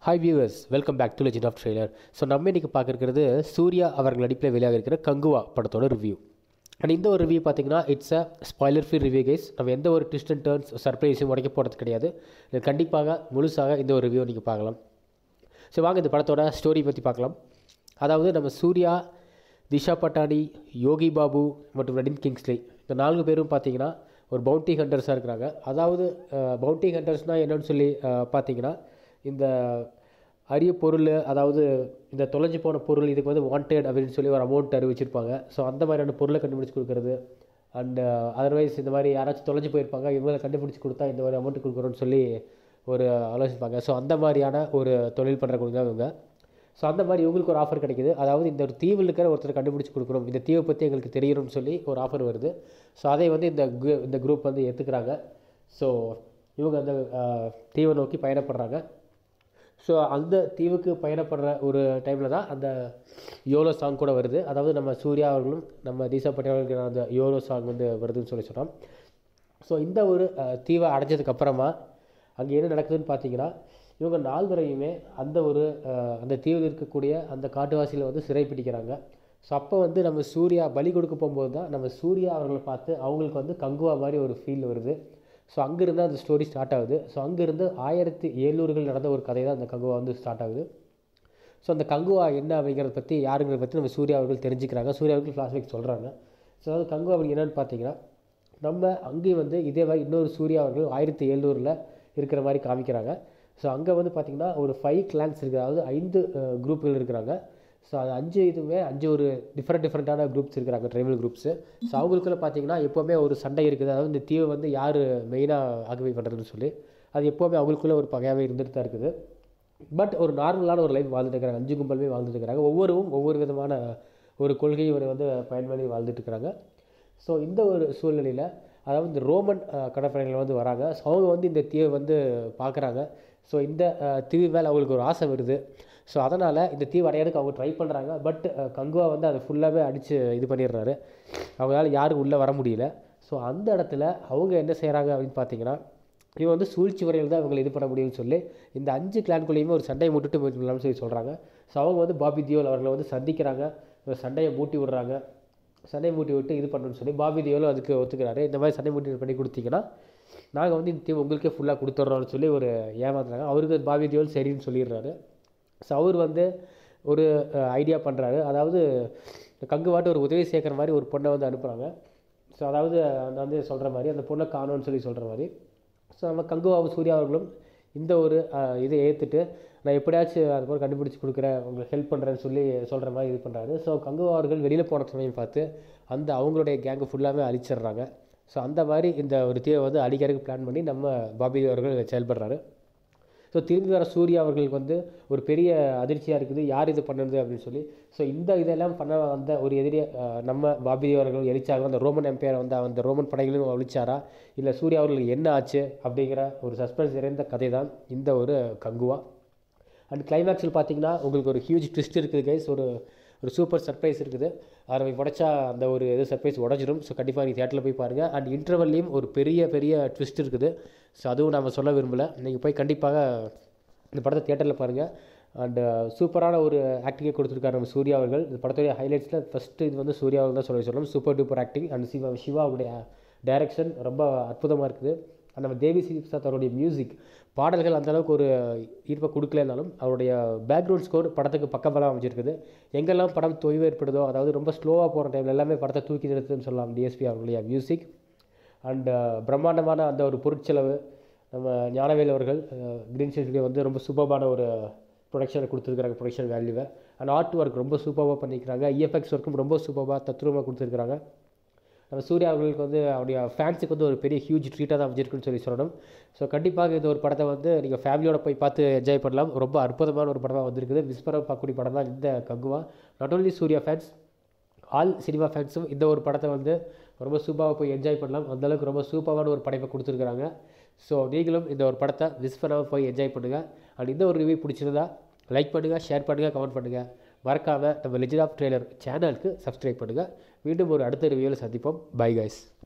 hi viewers welcome back to legend of trailer so நம்ம இன்றைக்கி பார்க்குறது சூர்யா அவர்கள் நடிப்பில் வெளியாக இருக்கிற கங்குவா படத்தோட ரிவ்யூ அண்ட் இந்த ஒரு ரிவ்யூ பார்த்தீங்கன்னா it's a spoiler free review guys நம்ம எந்த ஒரு ட்விஸ்ட் அண்ட் டர்ன்ஸ் சர்ப்ரைஸும் உடைக்க போகிறது கிடையாது இது கண்டிப்பாக முழுசாக இந்த ஒரு ரிவ்யூ நீங்கள் பார்க்கலாம் ஸோ வாங்க இந்த படத்தோட ஸ்டோரி பற்றி பார்க்கலாம் அதாவது நம்ம சூர்யா திஷா பட்டானி யோகி பாபு மற்றும் ரடின் கிங்ஸ்லி இந்த நான்கு பேரும் பார்த்தீங்கன்னா ஒரு பவுண்டி ஹண்டர்ஸாக இருக்கிறாங்க அதாவது பவுண்டி ஹண்டர்ஸ்னால் என்னன்னு சொல்லி அஹ், பார்த்தீங்கன்னா இந்த அரிய பொருள் அதாவது இந்த தொலைஞ்சு போன பொருள் இதுக்கு வந்து வாண்டட் அப்படின்னு சொல்லி ஒரு அமௌண்ட் அறிவிச்சிருப்பாங்க ஸோ அந்த மாதிரியான பொருளை கண்டுபிடிச்சி கொடுக்குறது அண்ட் அதர்வைஸ் இந்த மாதிரி யாராச்சும் தொலைஞ்சு போயிருப்பாங்க இவங்களை கண்டுபிடிச்சி கொடுத்தா இந்த மாதிரி அமௌண்ட் கொடுக்குறோன்னு சொல்லி ஒரு ஆலோசிப்பாங்க ஸோ அந்த மாதிரியான ஒரு தொழில் பண்ணுறவங்க தான் இவங்க ஸோ அந்த மாதிரி இவங்களுக்கு ஒரு ஆஃபர் கிடைக்குது அதாவது இந்த ஒரு தீவில் இருக்கிற ஒருத்தர் கண்டுபிடிச்சி கொடுக்கணும் இந்த தீவை பற்றி எங்களுக்கு தெரியணும்னு சொல்லி ஒரு ஆஃபர் வருது ஸோ அதை வந்து இந்த கு- இந்த குரூப் வந்து ஏற்றுக்கிறாங்க ஸோ இவங்க அந்த அஹ், தீவை நோக்கி பயணப்படுறாங்க ஸோ அந்த தீவுக்கு பயணப்படுற ஒரு டைமில் தான் அந்த யோலோ சாங் கூட வருது அதாவது நம்ம சூர்யா அவர்களும் நம்ம தீசா பட்டேல் அவர்களுக்கு அந்த யோலோ சாங் வந்து வருதுன்னு சொல்லி சொன்னோம் ஸோ இந்த ஒரு அஹ், தீவை அடைஞ்சதுக்கு அப்புறமா அங்கே என்ன நடக்குதுன்னு பார்த்தீங்கன்னா இவங்க நால்வரையுமே அந்த ஒரு அஹ், அந்த தீவில் இருக்கக்கூடிய அந்த காட்டுவாசியில் வந்து சிறை பிடிக்கிறாங்க ஸோ அப்போ வந்து நம்ம சூர்யா பலி கொடுக்க போகும்போது தான் நம்ம சூர்யா அவர்களை பார்த்து அவங்களுக்கு வந்து கங்குவா மாதிரி ஒரு ஃபீல் வருது ஸோ அங்கேருந்து அந்த ஸ்டோரி ஸ்டார்ட் ஆகுது ஸோ அங்கேருந்து ஆயிரத்தி எழுநூறுகள் நடந்த ஒரு கதை தான் அந்த கங்குவா வந்து ஸ்டார்ட் ஆகுது ஸோ அந்த கங்குவா என்ன அப்படிங்கிறத பற்றி யாருங்கிறத பற்றி நம்ம சூர்யா அவர்கள் தெரிஞ்சுக்கிறாங்க சூர்யா அவர்கள் ஃப்ளாஷ்பேக் சொல்கிறாங்க ஸோ அதாவது கங்குவா அப்படி என்னன்னு பார்த்தீங்கன்னா நம்ம அங்கேயும் வந்து இதே மாதிரி இன்னொரு சூர்யா அவர்கள் ஆயிரத்தி எழுநூறில் இருக்கிற மாதிரி காமிக்கிறாங்க ஸோ அங்கே வந்து பார்த்திங்கன்னா ஒரு ஃபைவ் கிளான்ஸ் இருக்குது அதாவது ஐந்து குரூப்புகள் இருக்கிறாங்க ஸோ அது அஞ்சு இதுவுமே அஞ்சு ஒரு டிஃப்ரெண்ட் டிஃப்ரெண்ட்டான குரூப்ஸ் இருக்கிறாங்க ட்ரைபல் குரூப்ஸு ஸோ அவங்களுக்குள்ள பார்த்தீங்கன்னா எப்போவுமே ஒரு சண்டை இருக்குது அதாவது இந்த தீவை வந்து யார் மெயினாக ஆக்குபை பண்ணுறதுன்னு சொல்லி அது எப்போவுமே அவங்களுக்குள்ள ஒரு பகையாகவே இருந்துட்டு தான் இருக்குது பட் ஒரு நார்மலான ஒரு லைஃப் வாழ்ந்துட்டு இருக்கிறாங்க அஞ்சு கும்பலுமே வாழ்ந்துட்டு இருக்கிறாங்க ஒவ்வொருவும் ஒவ்வொரு விதமான ஒரு கொள்கையை ஒரு வந்து பயன் பண்ணி வாழ்ந்துட்டு இருக்கிறாங்க ஸோ இந்த ஒரு சூழ்நிலையில் அதாவது இந்த ரோமன் அஹ், கடற்படைகள் வந்து வராங்க ஸோ அவங்க வந்து இந்த தீவை வந்து பார்க்குறாங்க ஸோ இந்த அஹ், தீவு மேலே அவங்களுக்கு ஒரு ஆசை வருது ஸோ அதனால் இந்த தீவு அடையிறதுக்கு அவங்க ட்ரை பண்ணுறாங்க பட் கங்குவா வந்து அதை ஃபுல்லாகவே அடித்து இது பண்ணிடுறாரு அவங்களால யாரும் உள்ளே வர முடியல ஸோ அந்த இடத்துல அவங்க என்ன செய்கிறாங்க அப்படின்னு பார்த்தீங்கன்னா இவன் வந்து சூழ்ச்சி முறையில் தான் இவங்களை இது பண்ண முடியும்னு சொல்லி இந்த அஞ்சு கிளான்குள்ளேயுமே ஒரு சண்டையை முட்டுட்டு போயிடலாம்னு சொல்லி சொல்கிறாங்க ஸோ அவங்க வந்து பாபி தியோல் அவர்களை வந்து சந்திக்கிறாங்க இவன் சண்டையை மூட்டி விடுறாங்க சண்டை மூட்டி விட்டு இது பண்ணணும்னு சொல்லி பாபி தியோலும் அதுக்கு ஒத்துக்கிறாரு இந்த மாதிரி சண்டை மூட்டி பண்ணி கொடுத்தீங்கன்னா நாங்கள் வந்து இந்த தீம் உங்களுக்கே ஃபுல்லாக கொடுத்துட்றோம்னு சொல்லி ஒரு ஏமாத்துறாங்க அவருக்கு பாபி தியோல் சரின்னு சொல்லிடுறாரு ஸோ அவர் வந்து ஒரு ஐடியா பண்ணுறாரு அதாவது கங்குவாட்டு ஒரு உதவி சேர்க்குற மாதிரி ஒரு பொண்ணை வந்து அனுப்புகிறாங்க ஸோ அதாவது நான் வந்து சொல்கிற மாதிரி அந்த பொண்ணை காணோன்னு சொல்லி சொல்கிற மாதிரி ஸோ நம்ம கங்குவாவும் சூர்யா அவர்களும் இந்த ஒரு அஹ், இதை ஏற்றுட்டு நான் எப்படியாச்சும் அது போல் கண்டுபிடிச்சி கொடுக்குறேன் உங்களுக்கு ஹெல்ப் பண்ணுறேன்னு சொல்லி சொல்கிற மாதிரி இது பண்ணுறாரு ஸோ கங்குவா அவர்கள் வெளியில் போன சமயம் பார்த்து அந்த அவங்களுடைய கேங்கு ஃபுல்லாகவே அழிச்சிடுறாங்க ஸோ அந்த மாதிரி இந்த ஒரு தீவை வந்து அடிக்கிறதுக்கு பிளான் பண்ணி நம்ம பாபி அவர்கள் செயல்படுறாரு ஸோ திரும்பி வர சூர்யா அவர்களுக்கு வந்து ஒரு பெரிய அதிர்ச்சியாக இருக்குது யார் இது பண்ணுறது அப்படின்னு சொல்லி ஸோ இந்த இதெல்லாம் பண்ண வந்த ஒரு எதிரியை அஹ், நம்ம பாபி அவர்கள் எரிச்சாங்க அந்த ரோமன் எம்பையர் வந்து அந்த ரோமன் படைகளையும் அழிச்சாரா இல்லை சூர்யா அவர்களுக்கு என்ன ஆச்சு அப்படிங்கிற ஒரு சஸ்பென்ஸ் நிறைந்த கதை தான் இந்த ஒரு கங்குவா அண்ட் கிளைமேக்ஸில் பார்த்தீங்கன்னா உங்களுக்கு ஒரு ஹியூஜ் ட்விஸ்ட் இருக்குது கைஸ் ஒரு ஒரு சூப்பர் சர்ப்ரைஸ் இருக்குது அதை உடைச்சா அந்த ஒரு இது சர்ப்ரைஸ் உடஞ்சிடும் ஸோ கண்டிப்பாக நீங்கள் தேட்டரில் போய் பாருங்கள் அண்ட் இன்டர்வல்லையும் ஒரு பெரிய பெரிய ட்விஸ்ட் இருக்குது ஸோ அதுவும் நம்ம சொல்ல விரும்பலை நீங்கள் போய் கண்டிப்பாக இந்த படத்தை தேட்டரில் பாருங்கள் அண்ட் சூப்பரான ஒரு ஆக்டிங்கை கொடுத்துருக்காரு நம்ம சூர்யா அவர்கள் இந்த படத்துடைய ஹைலைட்ஸில் ஃபஸ்ட்டு இது வந்து சூர்யா அவர்கள் தான் சொல்ல சொல்லணும் super duper acting and Siva சிவாவுடைய டைரக்ஷன் ரொம்ப அற்புதமாக இருக்குது அண்ட் நம்ம தேவி ஸ்ரீ பிரசாத் அவருடைய மியூசிக் பாடல்கள் அந்த அளவுக்கு ஒரு ஈர்ப்பை கொடுக்கலனாலும் அவருடைய பேக்ரவுண்ட் ஸ்கோர் படத்துக்கு பக்கபலம் அமைச்சிருக்குது எங்கெல்லாம் படம் தொய்வு ஏற்படுதோ அதாவது ரொம்ப ஸ்லோவாக போகிற டைமில் எல்லாமே படத்தை தூக்கி நிறுத்துன்னு சொல்லலாம் டிஎஸ்பி அவர்களுடைய மியூசிக் அண்ட் பிரம்மாண்டமான அந்த ஒரு பொருட்செலவு நம்ம ஞானவேல் அவர்கள் கிரீன் ஸ்டேட்லேயே வந்து ரொம்ப சூப்பரான ஒரு ப்ரொடக்ஷனை கொடுத்துருக்காங்க ப்ரொடக்ஷன் வேல்யூவை அண்ட் ஆர்ட் ஒர்க் ரொம்ப சூப்பராக பண்ணிக்கிறாங்க இஎஃப்எக்ஸ் ஒர்க்கும் ரொம்ப சூப்பராக தத்ரூபமாக கொடுத்துருக்காங்க நம்ம சூர்யா அவர்களுக்கு வந்து அவருடைய ஃபேன்ஸுக்கு வந்து ஒரு பெரிய ஹியூஜ் ட்ரீட்டாக தான் அமைஞ்சிருக்குன்னு சொல்லி சொல்லணும் ஸோ கண்டிப்பாக இந்த ஒரு படத்தை வந்து நீங்கள் ஃபேமிலியோட போய் பார்த்து என்ஜாய் பண்ணலாம் ரொம்ப அற்புதமான ஒரு படமாக வந்திருக்குது விஸ்வரம் பார்க்கக்கூடிய படம் தான் இந்த Kanguva not only Suriya fans all cinema ஃபேன்ஸும் இந்த ஒரு படத்தை வந்து ரொம்ப சூப்பராக போய் என்ஜாய் பண்ணலாம் அந்தளவுக்கு ரொம்ப சூப்பரான ஒரு படைப்பை கொடுத்துருக்குறாங்க ஸோ நீங்களும் இந்த ஒரு படத்தை மிஸ் பண்ணாமல் போய் என்ஜாய் பண்ணுங்கள் அண்ட் இந்த ஒரு ரிவ்யூ பிடிச்சிருந்தா லைக் பண்ணுங்கள் ஷேர் பண்ணுங்கள் கமெண்ட் பண்ணுங்கள் மறக்காமல் நம்ம லெஜண்ட் ஆஃப் ட்ரெய்லர் சேனலுக்கு சப்ஸ்கிரைப் பண்ணுங்கள் மீண்டும் ஒரு அடுத்த ரிவ்யூவில் சந்திப்போம் பை கைஸ்